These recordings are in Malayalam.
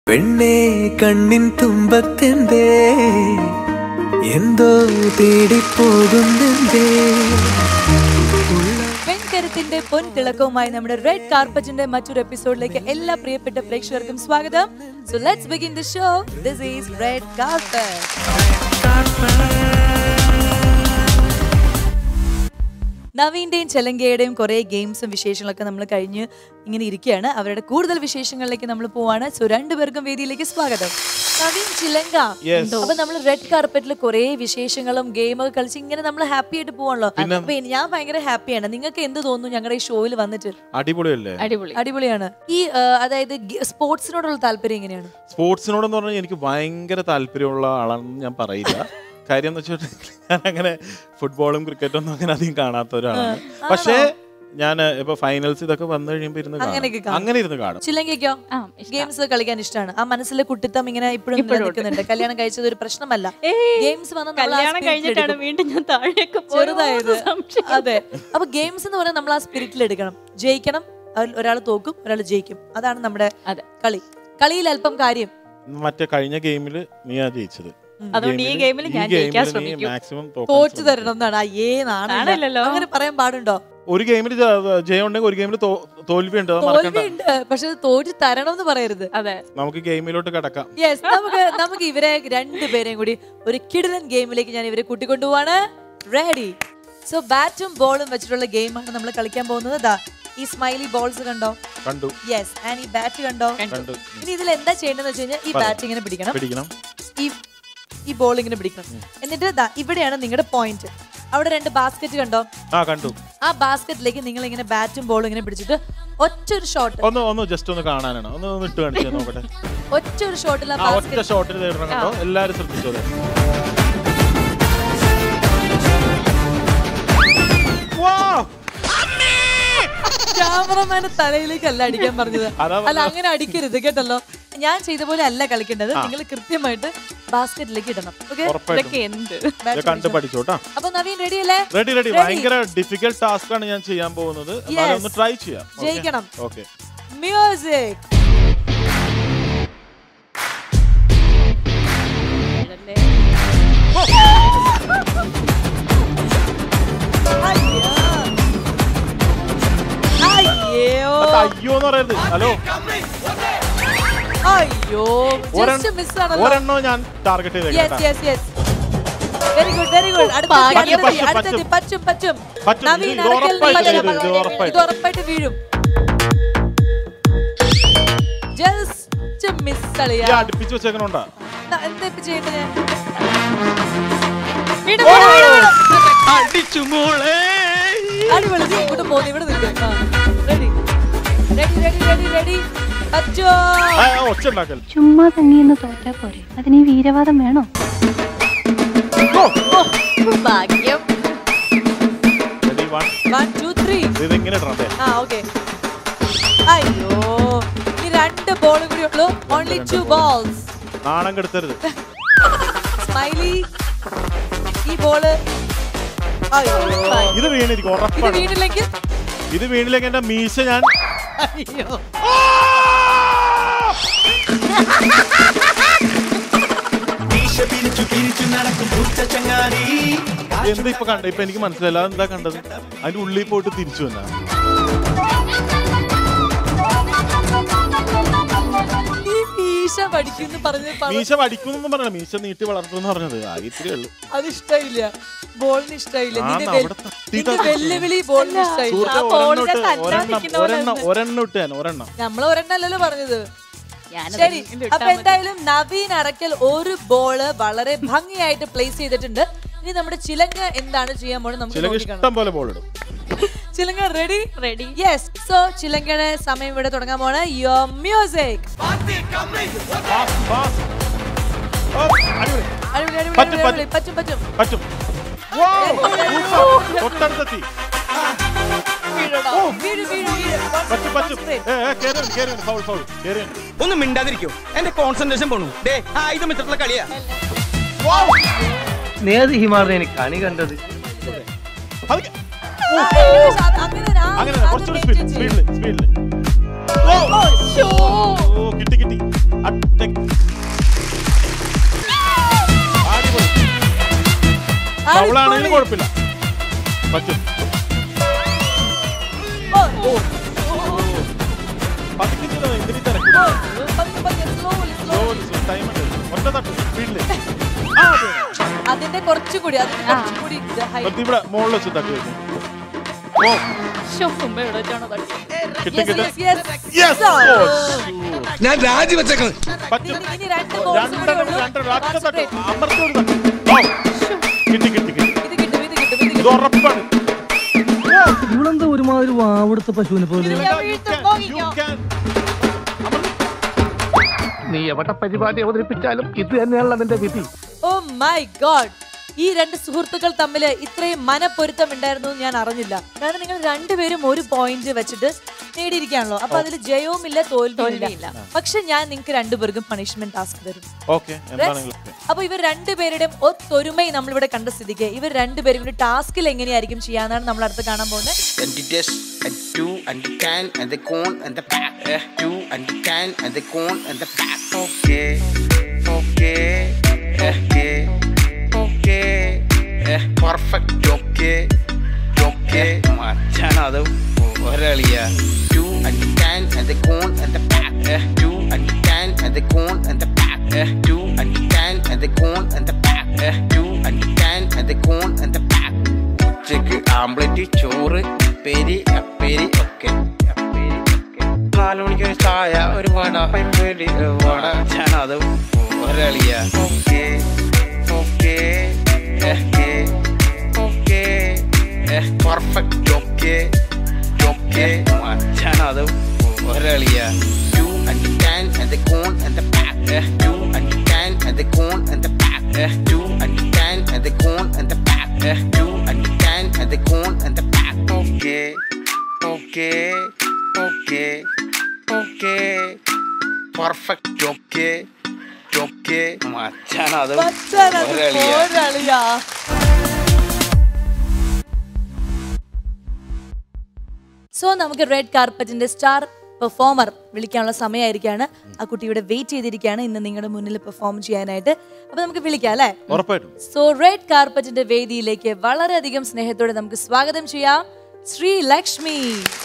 പെണ്ണേ കണ്ണിൻ തുമ്പത്തെന്തേ എന്തോ തേടിപ്പോകുന്നെന്തേ വെൺകരുത്തിന്റെ പൊൻ തിളക്കവുമായി നമ്മുടെ റെഡ് കാർപ്പറ്റിന്റെ മറ്റൊരു എപ്പിസോഡിലേക്ക് എല്ലാ പ്രിയപ്പെട്ട പ്രേക്ഷകർക്കും സ്വാഗതം so let's begin the show this is red carpet നവീന്റെയും ചെലങ്കയുടെയും കുറെ ഗെയിംസും വിശേഷങ്ങളൊക്കെ നമ്മൾ കഴിഞ്ഞ് ഇങ്ങനെ ഇരിക്കുകയാണ് അവരുടെ കൂടുതൽ വിശേഷങ്ങളിലേക്ക് നമ്മൾ പോവാണ് സോ രണ്ടുപേർക്കും വേദിയിലേക്ക് സ്വാഗതം നവീൻ ചിലങ്ക അപ്പൊ നമ്മൾ റെഡ് കാർപ്പറ്റിൽ കുറെ വിശേഷങ്ങളും ഗെയിമൊക്കെ കളിച്ച് ഇങ്ങനെ നമ്മൾ ഹാപ്പി ആയിട്ട് പോവാണല്ലോ അപ്പൊ ഞാൻ ഭയങ്കര ഹാപ്പിയാണ് നിങ്ങൾക്ക് എന്ത് തോന്നുന്നു ഞങ്ങളുടെ ഈ ഷോയിൽ വന്നിട്ട് അടിപൊളിയല്ലേ അടിപൊളി അടിപൊളിയാണ് ഈ ആ, അതായത് ഗെ- സ്പോർട്സിനോടുള്ള താല്പര്യം എങ്ങനെയാണ് സ്പോർട്സിനോടെന്ന് പറഞ്ഞാൽ എനിക്ക് ഭയങ്കര താല്പര്യമുള്ള ആളാണെന്ന് ഞാൻ പറയില്ല കാര്യം എന്ന് വെച്ചിട്ടുണ്ടെങ്കിൽ ഞാൻ അങ്ങനെ ഫുട്ബോളും ക്രിക്കറ്റും ഒന്നും അങ്ങനെ അധികം കാണാത്ത ഒരാളാണ് പക്ഷേ ഞാൻ ഇപ്പൊ ഫൈനൽസ് ഇതൊക്കെ വന്നു കഴിയുമ്പോ ഇരുന്ന് അങ്ങനെയൊക്കെ കാണും കാണും. അങ്ങനെ ഇരുന്ന് കാണും ചിലങ്കയ്ക്കോ ആ, ഇഷ്ടാ. ഗെയിംസ് കളിക്കാൻ ഇഷ്ടമാണ് ആ മനസ്സിലെ കുട്ടിത്തം ഇങ്ങനെ ഇപ്പോഴും നിൽക്കുന്നുണ്ട് കല്യാണം കഴിച്ചത് ഒരു പ്രശ്നമല്ല ഗെയിംസ് വന്ന കല്യാണം കഴിഞ്ഞിട്ടാണ് വീണ്ടും ഞാൻ താഴേക്ക് ചെറുതായത് സംശയം അതെ അപ്പൊ ഗെയിംസ് എന്ന് പറയുന്നത് നമ്മൾ ആ സ്പിരിറ്റിൽ എടുക്കണം ജയിക്കണം ഒരാൾ തോക്കും ഒരാൾ ജയിക്കും അതാണ് നമ്മുടെ അതെ. കളി കളിയിൽ അല്പം കാര്യം മറ്റേ കഴിഞ്ഞ ഗെയിമിൽ നീയാ ജയിച്ചത് അതുകൊണ്ട് ഈ ഗെയിമിൽ ഞാൻ ജയിക്കാൻ ശ്രമിക്കും മാക്സിമം തോറ്റു തരണം എന്നാണ് അയ്യേ നാണമില്ല. നാണമില്ലല്ലോ. അങ്ങനെ പറയാൻ പാടുണ്ടോ ഒരു ഗെയിമിൽ ജയം ഉണ്ടെങ്കിൽ ഒരു ഗെയിമിൽ തോൽവി ഉണ്ട് അത് മറക്കണ്ട തോൽവിയുണ്ട് പക്ഷെ അത് തോറ്റു തരണം എന്ന് പറയരുത് അതെ നമുക്ക് ഗെയിമിലോട്ട് കിടക്കാം യെസ് നമുക്ക് നമുക്ക് ഇവരെ രണ്ടുപേരെയും കൂടി ഒരു കിടിലൻ ഗെയിമിലേക്ക് ഞാൻ ഇവരെ കൂട്ടിക്കൊണ്ടുപോവാണ് റെഡി സോ ബാറ്റും ബോളും വെച്ചിട്ടുള്ള ഗെയിമാണ് നമ്മൾ കളിക്കാൻ പോകുന്നത് ദാ ഈ സ്മൈലി ബോൾസ് കണ്ടോ കണ്ടു യെസ് ആൻഡ് ഈ ബാറ്റ് കണ്ടോ കണ്ടു ഇനി ഇതിൽ എന്താ ചെയ്യേണ്ടതെന്ന് വെച്ച് കഴിഞ്ഞാൽ ഈ പറ. ബാറ്റ് ഇങ്ങനെ പിടിക്കണം പിടിക്കണം ഈ ഈ ബോൾ ഇങ്ങനെ പിടിക്കണം എന്നിട്ട് ദാ ഇവിടെയാണ് നിങ്ങളുടെ പോയിന്റ് അവിടെ രണ്ട് ബാസ്ക്കറ്റ് കണ്ടോ ആ കണ്ടു ആ ബാസ്ക്കറ്റിലേക്ക് നിങ്ങൾ ഇങ്ങനെ ബാറ്റും ബോളും ഇങ്ങനെ പിടിച്ചിട്ട് ഒറ്റ ഒരു ഷോട്ട് ഒന്ന് ഒന്ന് ജസ്റ്റ് ഒന്ന് കാണാനാണ് ഒന്ന് ഒന്ന് ഇട്ട് കാണിച്ചു നോക്കട്ടെ ഒറ്റ ഒരു ഷോട്ടിൽ ആ ആ ഒറ്റ ബാസ്ക്കറ്റ് ഷോട്ടിൽ തേടണം കേട്ടോ എല്ലാരും ശ്രദ്ധിച്ചോളെ ക്യാമറമാന്റെ തലയിലേക്കല്ല അടിക്കാൻ പറഞ്ഞത് അതാ അല്ല അങ്ങനെ അടിക്കരുത് കേട്ടല്ലോ ഞാൻ ചെയ്ത പോലെ അല്ല കളിക്കേണ്ടത് നിങ്ങൾ കൃത്യമായിട്ട് ബാസ്ക്കറ്റിലേക്ക് ഇടണം ഓക്കെ ഉറപ്പായിട്ടും ഇതൊക്കെ എന്ത് ഇത് കണ്ട് പഠിച്ചോട്ടാ അപ്പൊ നവീൻ റെഡി അല്ലേ റെഡി റെഡി Ready. ഭയങ്കര ഡിഫിക്കൽട്ട് ടാസ്ക് ആണ് ഞാൻ ചെയ്യാൻ പോകുന്നത് എന്നാലും ഒന്ന് ട്രൈ ചെയ്യാം ജയിക്കണം. ഓക്കെ മ്യൂസിക് ഇതല്ലേ? അയ്യോ അയ്യോ എന്ന് പറയരുത് ഹലോ അയ്യോ ജസ്റ്റ് മിസ് ആണല്ലോ ഒരെണ്ണോ ഞാൻ ടാർഗറ്റ് യെസ് ചെയ്തേക്കാം yes yes very good very good ഭാഗ്യം. പറ്റും, അടുത്തെത്തി പറ്റും പറ്റും പറ്റും. നവീൻ ഇത് അറക്കൽ ഉറപ്പായിട്ടും പറ്റും. ഇത് ഇത് ഉറപ്പായിട്ടും. ഇത് ഉറപ്പായിട്ട് വീഴും ജസ്റ്റ് മിസ് ഈ കളിയാ അടുപ്പിച്ച് വെച്ചേക്കണോണ്ടാ ന- എന്താ ഇപ്പൊ ചെയ്യേണ്ടത് ഞാൻ? വീട്, വീട്, വീട്, വീട്. അടിപൊളി നീ ഇങ്ങോട്ട് പോകുന്നു ഇവിടെ നിൽക്കും ready ready ready ready ready പറ്റോ ആ, ആ, ഒച്ച ഉണ്ടാക്കൽ ചുമ്മാ തങ്ങിയെന്ന് തോറ്റാ പോരെ അതിന് ഈ വീരവാദം വേണോ ഭാഗ്യം ready one one two three ഇത് ഇങ്ങനെ ഇടണേ ആ ഓക്കെ അയ്യോ ഈ രണ്ട് ബോളും കൂടി ഉള്ളൂ ഓൺലി ടു ബോൾസ് നാണം കെടുത്തരുത് സ്മൈലി ഈ ബോള് അയ്യോ ഇത് വീണിരിക്കും ഇത് ഉറപ്പാണ് വീണില്ലെങ്കിൽ ഇത് വീണിലേക്ക് എന്റെ മീശ ഞാൻ അയ്യോ എന്താ ഇപ്പൊ കണ്ട ഇപ്പൊ എനിക്ക് മനസ്സിലായില്ല അതെന്താ കണ്ടത് അതിന്റെ ഉള്ളിൽ പോയിട്ട് തിരിച്ചു വന്നാ ഈ മീശ പഠിക്കുന്നു പറഞ്ഞ് പറ- മീശ വടിക്കുന്നു പറഞ്ഞ മീശ നീട്ടി വളർത്തുന്നു പറഞ്ഞത് ആകെ ഇത്രയേ ഉള്ളൂ അത് ഇഷ്ടമില്ല ബോളിന് ഇഷ്ടമില്ല ആ, നിന്റെ ന്നാ വെൽ- അവിടെ തട്ടിയിട്ട് നിന്റെ വെല്ലുവിളി ബോളിന് ഇഷ്ടമില്ല സുഹൃത്തെ ആ ഒരെണ്ണം ബോളിനെ ഇട്ട് തല്ലാൻ ഒരെണ്ണം നിൽക്കുന്ന പോലെ ഒരെണ്ണം ഒരെണ്ണം ഇട്ട് ഞാൻ ഒരെണ്ണം നമ്മൾ ഒരെണ്ണല്ലോ പറഞ്ഞത് ഞാനത് ശരി വീണ്ടും ഇട്ടാ അപ്പൊ മതി. എന്തായാലും നവീൻ അറക്കൽ ഒരു ബോള് വളരെ ഭംഗിയായിട്ട് പ്ലേസ് ചെയ്തിട്ടുണ്ട് ഇനി നമ്മുടെ ചിലങ്ക എന്താണ് ചെയ്യാൻ പോണത് നമുക്ക് ചിലക്ക് നോക്കിക്കാണാം. ഇഷ്ടം പോലെ ബോൾ ഇടും Chilanka ready ready yes so ചിലങ്കയുടെ സമയം ഇവിടെ തുടങ്ങാൻ പോണ് യുവർ മ്യൂസിക് Fast, fast. ഓ, അടിപൊളി. അടിപൊളി അടിപൊളി പറ്റും, അടിപൊളി അടിപൊളി പറ്റും പറ്റും പറ്റും Wow, super. തൊട്ടടുത്തെത്തി വീഴണം. വീഴ് വീഴ് വീഴ് One പറ്റും straight, one പറ്റും straight. ഏ, ഏ, കേറി വന്നു, കേറി വന്നു. Foul, foul. കേറി വന്നു. ഒന്ന് മിണ്ടാതിരിക്കോ എന്റെ കോൺസെൻട്രേഷൻ പോണു ഡേ ആയുധം വെച്ചിട്ടുള്ള കളിയാ നേത് ഹിമാറിനെ കണി കണ്ടത് അത് കേ- ആ, ഏകദേശം അത് അങ്ങനെ ആ- അങ്ങനെ അത് കുറച്ചുകൂടി maintain സ്പീഡ് ചെയ്യ്. സ്പീഡില് സ്പീഡില് ഓ ശ്ശോ. ഓ കിട്ടി കിട്ടി അ- അവളാണെങ്കിലും കുഴപ്പമില്ല പറ്റും പതുക്കെ ചെയ്താ മതി, എന്തിനീ തിരക്ക്? Slowly, slow, time ഉണ്ട്. ഒറ്റ തട്ട്, speed ല്. ആ, അതെ. അതിന്റെ കുറച്ചുകൂടി അതിന്റെ കുറച്ചുകൂടി ഇത് height. ഒരുത്തി ഇവിടെ മുകളിൽ വെച്ച് തട്ടി വെക്കും ഓ ശ്ശോ, മുമ്പ് എവിടെ വെച്ചാണോ തട്ടിയത്? കിട്ടി Yes, കിട്ടി yes, yes. Yes! So, Oh, ഞാൻ രാജിവെച്ചേക്കണം പറ്റും ഇനി- ഇനി രണ്ട് balls കൂടി രണ്ടെണ്ണം ഉള്ളൂ. രണ്ടെണ്ണം ഒറ്റ തട്ട് Concentrate. അമർത്തി ഒരു തട്ട് ഓ കിട്ടി കിട്ടി കിട്ടി ഇത് കിട്ടും ഇത് കിട്ടും ഇത് ഇത് കിട്ടും ഉറപ്പാണ് ഇവളെന്താ ഒരുമാതിരി വാവെടുത്ത പശുവിനെ പോലെ You can- you can. നീ എവിടെ പരിപാടി അവതരിപ്പിച്ചാലും ഇത് തന്നെയാണല്ലോ നിന്റെ വിധി ഓ മൈ ഗോഡ് ഈ രണ്ട് സുഹൃത്തുക്കൾ തമ്മിൽ ഇത്രയും മനപ്പൊരുത്തം ഉണ്ടായിരുന്നു എന്ന് ഞാൻ അറിഞ്ഞില്ല കാരണം നിങ്ങൾ രണ്ടുപേരും ഒരു പോയിന്റ് വെച്ചിട്ട് നേടിയിരിക്കുകയാണല്ലോ അപ്പൊ അതിൽ ജയവും ഇല്ല തോൽവിയും ഇല്ല പക്ഷെ ഞാൻ നിങ്ങൾക്ക് രണ്ടുപേർക്കും പണിഷ്മെന്റ് ടാസ്ക് തരും Okay, എന്താണെങ്കിലും okay. അപ്പൊ ഇവർ രണ്ടുപേരുടെയും ഒത്തൊരുമയും നമ്മളിവിടെ കണ്ട സ്ഥിതിക്ക് ഇവർ രണ്ടുപേരും കൂടി ടാസ്കിൽ എങ്ങനെയായിരിക്കും ചെയ്യാന്നാണ് നമ്മൾ അടുത്ത് കാണാൻ പോകുന്നത് and the dish and two and the can and the cone and the pack eh, two and the can and the cone and the pack okay okay eh, okay okay eh, perfect okay okay മച്ചാനത് ഒരളിയ two and the can and the cone and the pack eh, two and the can and the cone and the pack eh, two and the can and the cone and the pack eh, two and the can and the cone and the pack ഉച്ചക്ക് ആംപ്ലേറ്റ് ചോറ് പേരി അപ്പേരി ഒക്കെ അപ്പേരി ഒക്കെ നാല് മണിക്ക് ഒരു ചായ ഒരു വട പൈമ്പേരി വട ഞാനത് ഒരളിയ okay okay okay perfect okay okay മച്ചാനത് ഒരളിയ two and can and corn and pack two and can and corn and pack two and can and corn and pack two and can and corn and pack okay okay okay okay perfect okay okay മച്ചാനത് ഒരളിയ ഒരളിയാ സോ നമുക്ക് റെഡ് കാർപ്പറ്റിന്റെ സ്റ്റാർ പെർഫോമർ വിളിക്കാനുള്ള സമയമായിരിക്കാണ് ആ കുട്ടിയുടെ വെയിറ്റ് ചെയ്തിരിക്കുകയാണ് ഇന്ന് നിങ്ങളുടെ മുന്നിൽ പെർഫോം ചെയ്യാനായിട്ട് അപ്പൊ നമുക്ക് വിളിക്കാം അല്ലേ ഉറപ്പായിട്ടും സോ റെഡ് കാർപ്പറ്റിന്റെ വേദിയിലേക്ക് വളരെയധികം സ്നേഹത്തോടെ നമുക്ക് സ്വാഗതം ചെയ്യാം ശ്രീ ലക്ഷ്മി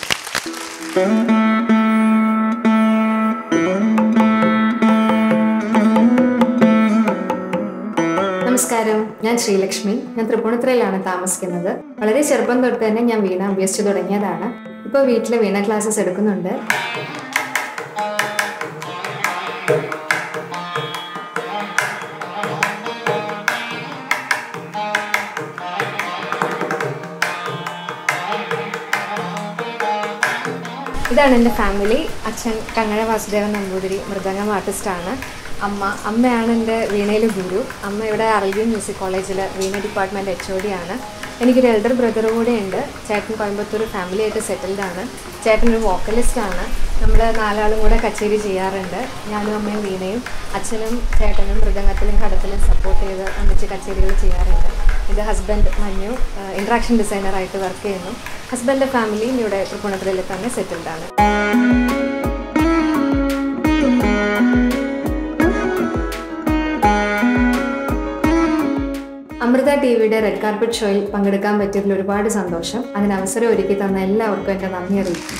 നമസ്കാരം ഞാൻ ശ്രീലക്ഷ്മി ഞാൻ തൃപ്പൂണിത്തുറയിലാണ് താമസിക്കുന്നത് വളരെ ചെറുപ്പം തൊട്ട് തന്നെ ഞാൻ വീണ അഭ്യസിച്ചു തുടങ്ങിയതാണ് ഇപ്പോൾ വീട്ടിൽ വീണ ക്ലാസ്സസ് എടുക്കുന്നുണ്ട് ഇതാണ് എൻ്റെ ഫാമിലി അച്ഛൻ കങ്ങഴ വാസുദേവൻ നമ്പൂതിരി മൃദംഗം ആർട്ടിസ്റ്റാണ് അമ്മ അമ്മയാണ് എൻ്റെ വീണയിലെ ഗുരു അമ്മ ഇവിടെ അറൽഗ്യൻ മ്യൂസിക് കോളേജിൽ veena department H O D ആണ് എനിക്കൊരു എൽഡർ ബ്രദർ കൂടെ ഉണ്ട് ചേട്ടൻ കോയമ്പത്തൂർ ഫാമിലി ആയിട്ട് സെറ്റിൽഡ് ആണ് ചേട്ടൻ ഒരു വോക്കലിസ്റ്റ് ആണ് നമ്മൾ നാലാളും കൂടെ കച്ചേരി ചെയ്യാറുണ്ട് ഞാനും അമ്മയും വീണയും അച്ഛനും ചേട്ടനും മൃദംഗത്തിലും ഘടത്തിലും സപ്പോർട്ട് ചെയ്ത് ഒന്നിച്ച് കച്ചേരികൾ ചെയ്യാറുണ്ട് ഇത് ഹസ്ബൻഡ് മഞ്ഞു ഇൻട്രാക്ഷൻ ഡിസൈനറായിട്ട് വർക്ക് ചെയ്യുന്നു ഹസ്ബൻഡിൻ്റെ ഫാമിലിയും ഇവിടെ തൃപ്പൂണിത്തുറയിൽ തന്നെ സെറ്റിൽഡ് ആണ് അമൃത ടി വിയുടെ റെഡ് കാർപ്പറ്റ് ഷോയിൽ പങ്കെടുക്കാൻ പറ്റിയതിൽ ഒരുപാട് സന്തോഷം അതിന് അവസരം ഒരുക്കി തന്ന എല്ലാവർക്കും എൻ്റെ നന്ദി അറിയിക്കും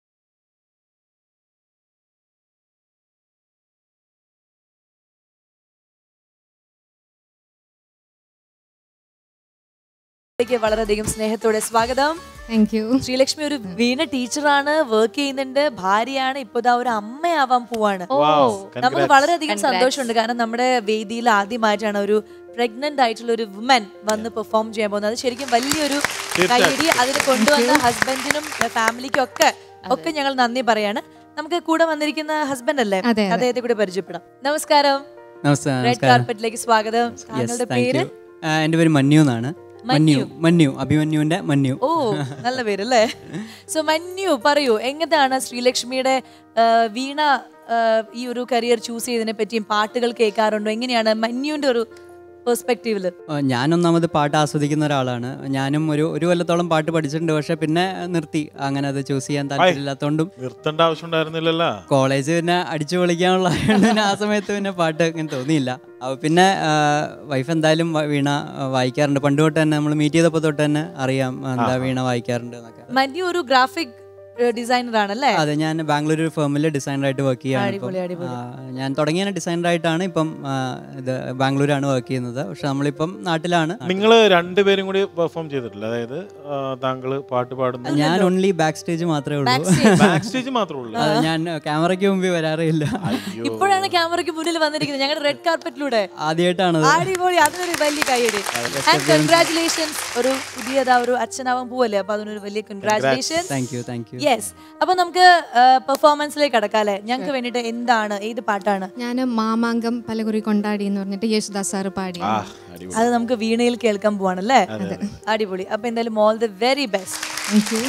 ലേക്ക് വളരെയധികം സ്നേഹത്തോടെ സ്വാഗതം താങ്ക് യു ശ്രീലക്ഷ്മി ഒരു വീണ ടീച്ചറാണ് വർക്ക് ചെയ്യുന്നുണ്ട് ഭാര്യയാണ് ഇപ്പൊ ദാ ഒരു അമ്മയാവാൻ പോവാണ് Wow, നമുക്ക് congrats. വളരെയധികം സന്തോഷമുണ്ട് കാരണം നമ്മുടെ വേദിയിൽ ആദ്യമായിട്ടാണ് ഒരു പ്രഗ്നന്റ് ആയിട്ടുള്ള ഒരു വുമൻ വന്ന് പെർഫോം ചെയ്യാൻ പോകുന്നത് അത് ശരിക്കും വലിയൊരു കൈയടി അതിന് കൊണ്ടുവന്ന ഹസ്ബൻഡിനും ഫാമിലിക്കും ഒക്കെ ഒക്കെ ഞങ്ങൾ നന്ദി പറയാണ് നമുക്ക് കൂടെ വന്നിരിക്കുന്ന ഹസ്ബൻഡ് അല്ലേ അതെ, അതെ. അദ്ദേഹത്തെ കൂടെ പരിചയപ്പെടാം നമസ്കാരം നമസ്കാരം റെഡ് നമസ്കാരം കാർപ്പറ്റിലേക്ക് സ്വാഗതം യെസ് താങ്കളുടെ താങ്ക് പേര് യു എൻ്റെ പേര് മന്യു എന്നാണ് മന്യു മന്യു അഭിമന്യുവിന്റെ മന്യു ഓ നല്ല പേരല്ലേ സോ മന്യു പറയൂ എങ്ങനെയാണ് ശ്രീലക്ഷ്മിയുടെ ആ, വീണ ആ, ഈ ഒരു കരിയർ ചൂസ് ചെയ്തതിനെ പറ്റിയും പാട്ടുകൾ കേൾക്കാറുണ്ടോ എങ്ങനെയാണ് മന്യുവിന്റെ ഒരു പെർസ്പെക്റ്റീവില് ആ, ഞാൻ ഒന്നാമത് പാട്ട് ആസ്വദിക്കുന്ന ഒരാളാണ് ഞാനും ഒരു ഒരു കൊല്ലത്തോളം പാട്ട് പഠിച്ചിട്ടുണ്ട് പക്ഷെ പിന്നെ നിർത്തി അങ്ങനെ അത് ചൂസ് ചെയ്യാൻ താല്പര്യമില്ലാത്തതുകൊണ്ടും നിർത്തേണ്ട ആവശ്യം ഉണ്ടായിരുന്നില്ലല്ലോ കോളേജ് പിന്നെ അടിച്ചു പൊളിക്കാനുള്ള പിന്നെ ആ സമയത്ത് പിന്നെ പാട്ട് ഇങ്ങനെ തോന്നിയില്ല അപ്പോൾ പിന്നെ വൈഫ് എന്തായാലും വ- വീണ ആ, വായിക്കാറുണ്ട് പണ്ട് തൊട്ട് തന്നെ നമ്മൾ മീറ്റ് ചെയ്തപ്പോൾ തൊട്ട് തന്നെ അറിയാം എന്താ വീണ വായിക്കാറുണ്ട് എന്നൊക്കെ മഞ്ഞു ഒരു ഗ്രാഫിക് ഡിസൈനർ ആണല്ലേ അതെ ഞാൻ ബാംഗ്ലൂർ ഒരു ഫേമിൽ ഡിസൈനറായിട്ട് വർക്ക് ചെയ്യാണ് ഇപ്പം. അടിപൊളി, അടിപൊളി. ആ, ഞാൻ തുടങ്ങിയ ഡിസൈനറായിട്ടാണ് ഇപ്പം ആ, ഇത് ബാംഗ്ലൂരാണ് വർക്ക് ചെയ്യുന്നത് പക്ഷെ നമ്മളിപ്പം നാട്ടിലാണ് നിങ്ങൾ രണ്ടുപേരും കൂടി പെർഫോം ചെയ്തിട്ടില്ല അതായത് ആ, താങ്കള് പാട്ട് പാടുന്നു ഞാൻ ഓൺലി ബാക്ക് സ്റ്റേജ് മാത്രമേ ഉള്ളൂ ബാക്ക് സ്റ്റേജ് മാത്രമേ ഉള്ളൂ അത് ഞാൻ ക്യാമറയ്ക്ക് മുമ്പിൽ വരാറില്ല ഇപ്പോഴാണ് ക്യാമറയ്ക്ക് മുന്നിൽ വന്നിരിക്കുന്നത് ഞങ്ങളുടെ റെഡ് കാർപ്പറ്റിലൂടെ ആദ്യമായിട്ടാണത് അടിപൊളി അതിനൊരു വലിയ കൈയടി ആൻഡ് കൺഗ്രാറ്റുലേഷൻസ് ഒരു പുതിയതാ ഒരു അച്ഛനാവാൻ പോവല്ലേ അപ്പൊ അതിനൊരു വലിയ congratulations thank you thank you yes അപ്പൊ നമുക്ക് പെർഫോമൻസിലേക്ക് കടക്കാം അല്ലേ ഞങ്ങൾക്ക് വേണ്ടിട്ട് എന്താണ് ഏത് പാട്ടാണ് ഞാൻ മാമാങ്കം പലകുറി കൊണ്ടാടി എന്ന് പറഞ്ഞിട്ട് യേശുദാസ് സാറ് പാടി ആ അടിപൊളി അത് നമുക്ക് വീണയിൽ കേൾക്കാൻ പോവാണല്ലേ അടിപൊളി അപ്പൊ എന്തായാലും all the very best thank you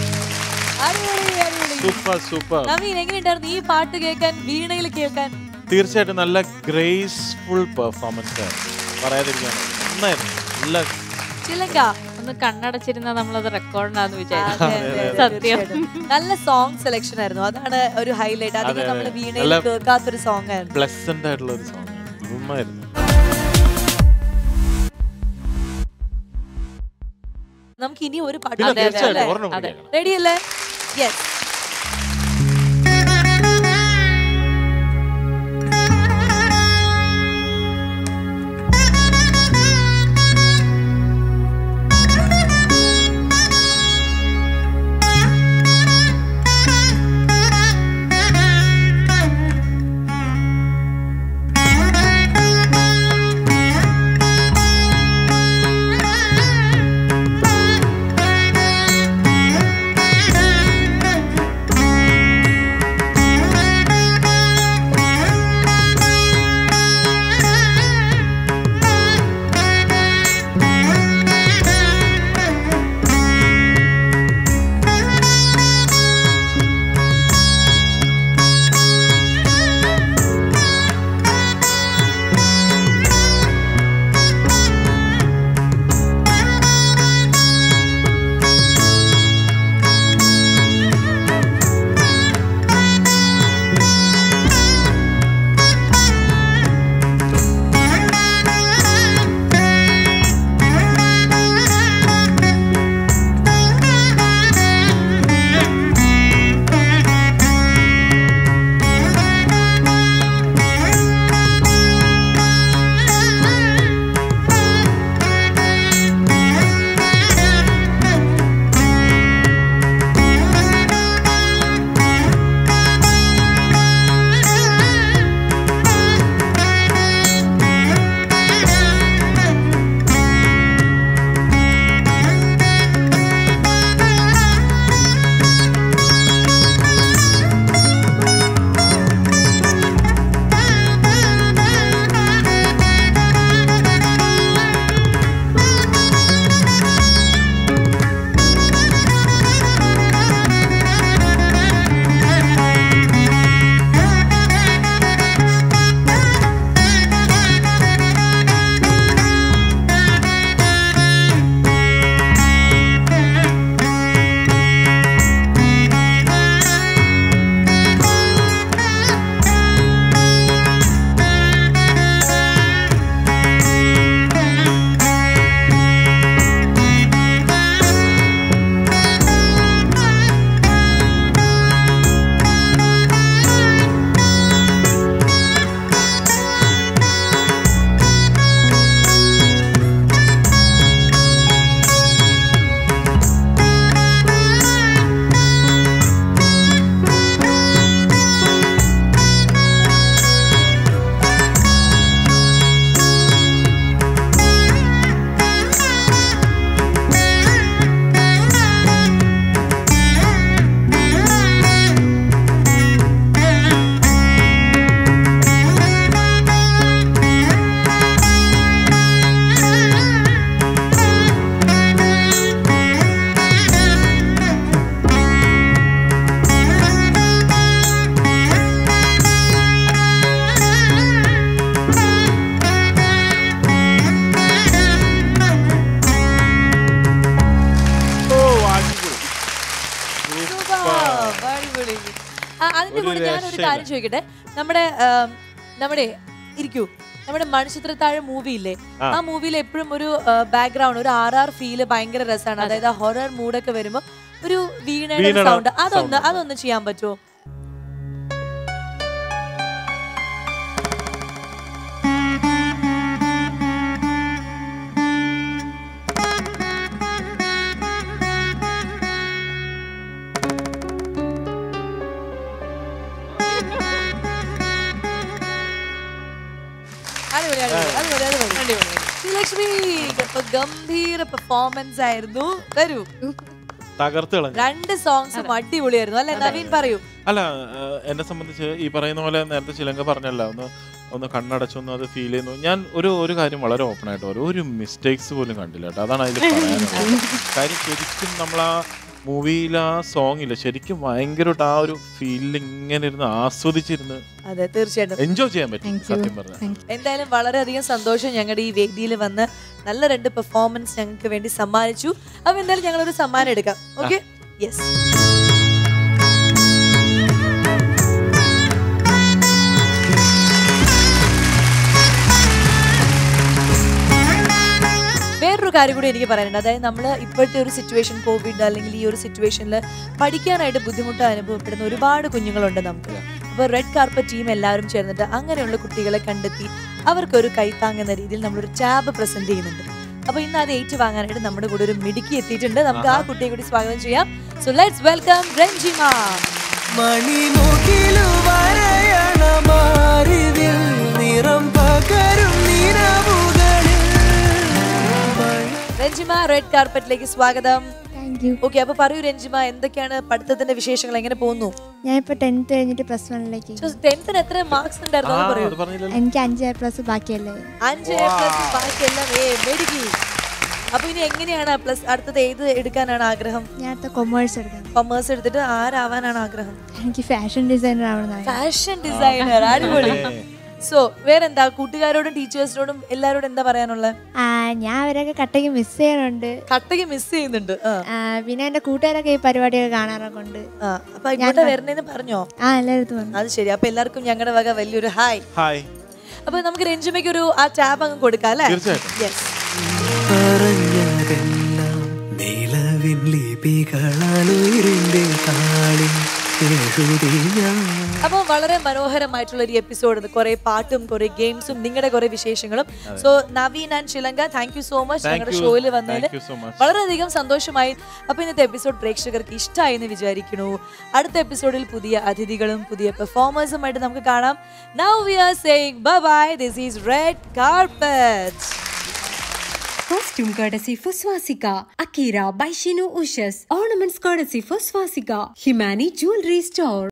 super super Naveen എങ്ങനെയുണ്ടായിരുന്നു ഈ പാട്ട് കേൾക്കാൻ വീണയിൽ കേൾക്കാൻ തീർച്ചയായിട്ടും നല്ല ഗ്രേസ്ഫുൾ പെർഫോമൻസ് ആയിരുന്നു പറയാതിരിക്കാൻ നന്നായിരുന്നു നല്ല ചിലങ്ക ഒന്ന് കണ്ണടച്ചിരുന്ന നമ്മളത് റെക്കോർഡിനാന്ന് അതെ, വിചാരിച്ചു അതെ, അതെ, സത്യം തീർച്ചയായിട്ടും. നല്ല സോങ് സെലക്ഷൻ ആയിരുന്നു അതാണ് ഒരു ഹൈലൈറ്റ് അതെ, അധികം അതെ. നമ്മൾ വീണയിൽ നല്ല- കേൾക്കാത്തൊരു സോങ് ആയിരുന്നു പ്ലസന്റ് ആയിട്ടുള്ള ഒരു സോങ് നന്നായിരുന്നു നമുക്ക് ഇനി ഒരു പാട്ട് പിന്നെ തീർച്ചയായിട്ടും ഒരെണ്ണം കൂടി അതെ. കേൾക്കണം. റെഡി അല്ലേ യെസ് അടിപൊളി ആ, അതിന്റെ ഒരു കൂടെ ഞാനൊരു രക്ഷയില്ല. കാര്യം ചോദിക്കട്ടെ നമ്മുടെ ആം, നമ്മുടെ ഇരിക്കൂ നമ്മുടെ മണിച്ചിത്രത്താഴ് മൂവി ഇല്ലേ ആ. ആ മൂവിയിൽ എപ്പോഴും ഒരു ബാക്ക്ഗ്രൗണ്ട് ഒരു ആർ ആർ ഫീല് ഭയങ്കര രസമാണ് അതായത് ഹൊറർ മൂഡൊക്കെ വരുമ്പോ ഒരു വീണയുടെ വീണയുടെ സൗണ്ട് അതൊന്ന് sound. അതൊന്ന് ചെയ്യാൻ പറ്റുമോ അടിപൊളി അടിപൊളി അടിപൊളി അടിപൊളി ശ്രീലക്ഷ്മി അപ്പൊ ഗംഭീര പെർഫോമൻസ് ആയിരുന്നു തരൂ തകർത്ത് കളഞ്ഞു രണ്ട് സോങ്സും അടിപൊളിയായിരുന്നു അല്ലെ നവീൻ പറയൂ അല്ല ഏഹ്, എന്നെ സംബന്ധിച്ച് ഈ പറയുന്ന പോലെ നേരത്തെ ചിലങ്ക പറഞ്ഞല്ല ഒന്ന് ഒന്ന് കണ്ണടച്ചൊന്ന് അത് ഫീൽ ചെയ്യുന്നു ഞാൻ ഒരു ഒരു കാര്യം വളരെ ഓപ്പൺ ആയിട്ട് പറയും ഒരു മിസ്റ്റേക്സ് പോലും കണ്ടില്ല കേട്ടോ അതാണ് അതിൽ പറയാനുള്ളത് കാര്യം ശരിക്കും നമ്മൾ ആ മൂവിയിൽ ആ സോങ് ഇല്ല ശരിക്കും ഭയങ്കരമായിട്ട് ആ ഒരു ഫീലിൽ ഇങ്ങനെ ഇരുന്ന് ആസ്വദിച്ചിരുന്ന് അതെ തീർച്ചയായിട്ടും എൻജോയ് ചെയ്യാൻ പറ്റും സത്യം പറഞ്ഞാൽ എന്തായാലും വളരെയധികം സന്തോഷം ഞങ്ങളുടെ ഈ വേദിയിൽ വന്ന് നല്ല രണ്ട് പെർഫോമൻസ് ഞങ്ങൾക്ക് വേണ്ടി സമ്മാനിച്ചു അപ്പൊ എന്തായാലും ഞങ്ങൾ ഒരു സമ്മാനം എടുക്കാം ഓക്കെ യെസ് വേറൊരു കാര്യം കൂടി എനിക്ക് പറയാനുണ്ട് അതായത് നമ്മൾ ഇപ്പോഴത്തെ ഒരു സിറ്റുവേഷൻ കോവിഡ് അല്ലെങ്കിൽ ഈ ഒരു സിറ്റുവേഷനിൽ പഠിക്കാനായിട്ട് ബുദ്ധിമുട്ട് അനുഭവപ്പെടുന്ന ഒരുപാട് കുഞ്ഞുങ്ങളുണ്ട് നമുക്ക് അപ്പോൾ റെഡ് കാർപ്പറ്റ് ടീം എല്ലാവരും ചേർന്നിട്ട് അങ്ങനെയുള്ള കുട്ടികളെ കണ്ടെത്തി അവർക്കൊരു കൈത്താങ്ങുന്ന രീതിയിൽ നമ്മളൊരു ടാബ് പ്രസന്റ് ചെയ്യുന്നുണ്ട് അപ്പൊ ഇന്ന് അത് ഏറ്റുവാങ്ങാനായിട്ട് നമ്മുടെ കൂടെ ഒരു മിടുക്കി എത്തിയിട്ടുണ്ട് നമുക്ക് ആ കുട്ടിയെ കൂടി സ്വാഗതം ചെയ്യാം സോ ലെറ്റ്സ് വെൽക്കം രഞ്ജിമ മണിമുകിലു വരയണമാറിതിൽ നിറം പകരും നിറവുകളിൽ രഞ്ജിമ റെഡ് കാർപ്പറ്റിലേക്ക് സ്വാഗതം താങ്ക് യു ഓക്കെ അപ്പൊ പറയൂ രഞ്ജിമ എന്തൊക്കെയാണ് പഠിത്തത്തിന്റെ വിശേഷങ്ങൾ എങ്ങനെ പോകുന്നു ഞാൻ ഇപ്പോൾ ടെൻത്ത് കഴിഞ്ഞിട്ട് പ്ലസ് വണ്ണിലേക്ക് ടെൻത്തിന് എത്ര മാർക്സ് ഉണ്ടായിരുന്നു അത് പറയൂ എനിക്ക് അഞ്ച് എ പ്ലസ് ബാക്കിയല്ലേ അഞ്ച് എ പ്ലസ് ബാക്കിയെല്ലാം ഏ മെടുക്കി അപ്പൊ ഇനി എങ്ങനെയാണ് പ്ലസ് അടുത്തത് ഏത് എടുക്കാനാണ് ആഗ്രഹം ഞാൻ അടുത്ത കൊമേഴ്സ് എടുക്കാം കൊമേഴ്സ് എടുത്തിട്ട് ആരാവാനാണ് ആഗ്രഹം എനിക്ക് ഫാഷൻ ഡിസൈനർ ആവണമെന്നാണ് ഫാഷൻ ഡിസൈനർ അടിപൊളി സോ വേറെന്താ കൂട്ടുകാരോടും ടീച്ചേഴ്സിനോടും എല്ലാരോടും എന്താ പറയാനുള്ളത് ആ ഞാൻ അവരൊക്കെ കട്ടയ്ക്ക് മിസ് ചെയ്യാനുണ്ട് കട്ടയ്ക്ക് മിസ് ചെയ്യുന്നുണ്ട് ആ. ആ, പിന്നെ എൻ്റെ കൂട്ടുകാരൊക്കെ ഈ പരിപാടിയൊക്കെ കാണാറൊക്കെ ഉണ്ട് ആ, അപ്പൊ ഇങ്ങോട്ട് വരണേന്ന് പറഞ്ഞോ ആ എല്ലായിടത്തും വന്നു അത് ശരി അപ്പൊ എല്ലാവർക്കും ഞങ്ങളുടെ വക വലിയൊരു ഹായ് ഹായ് അപ്പൊ നമുക്ക് രഞ്ജുമയ്ക്ക് ഒരു ആ ടാബ് അങ്ങ് കൊടുക്കാം അല്ലേ തീർച്ചയായിട്ടും. Yes. പറഞ്ഞതെല്ലാം നിലവിൻ ലിപികളാലുയിരിന്റെ താളിൽ എഴുതി ഞാൻ അപ്പൊ വളരെ മനോഹരമായിട്ടുള്ള ഒരു എപ്പിസോഡ് കുറെ പാട്ടും കുറെ ഗെയിംസും നിങ്ങളുടെ കുറെ വിശേഷങ്ങളും so Naveen and Sri Lanka thank you so much Thank ഞങ്ങളുടെ you. ഷോയിൽ വന്നതിൽ Thank you so much. വളരെയധികം സന്തോഷമായി അപ്പൊ ഇന്നത്തെ എപ്പിസോഡ് പ്രേക്ഷകർക്ക് ഇഷ്ടമായി എന്ന് വിചാരിക്കുന്നു അടുത്ത എപ്പിസോഡിൽ പുതിയ അതിഥികളും പുതിയ പെർഫോമേഴ്സുമായിട്ട് നമുക്ക് കാണാം now we are saying bye bye this is red carpet Costume courtesy for Swastika. Akira by Shinu Ushas. Ornaments courtesy for Swastika. Himani Jewelry Store.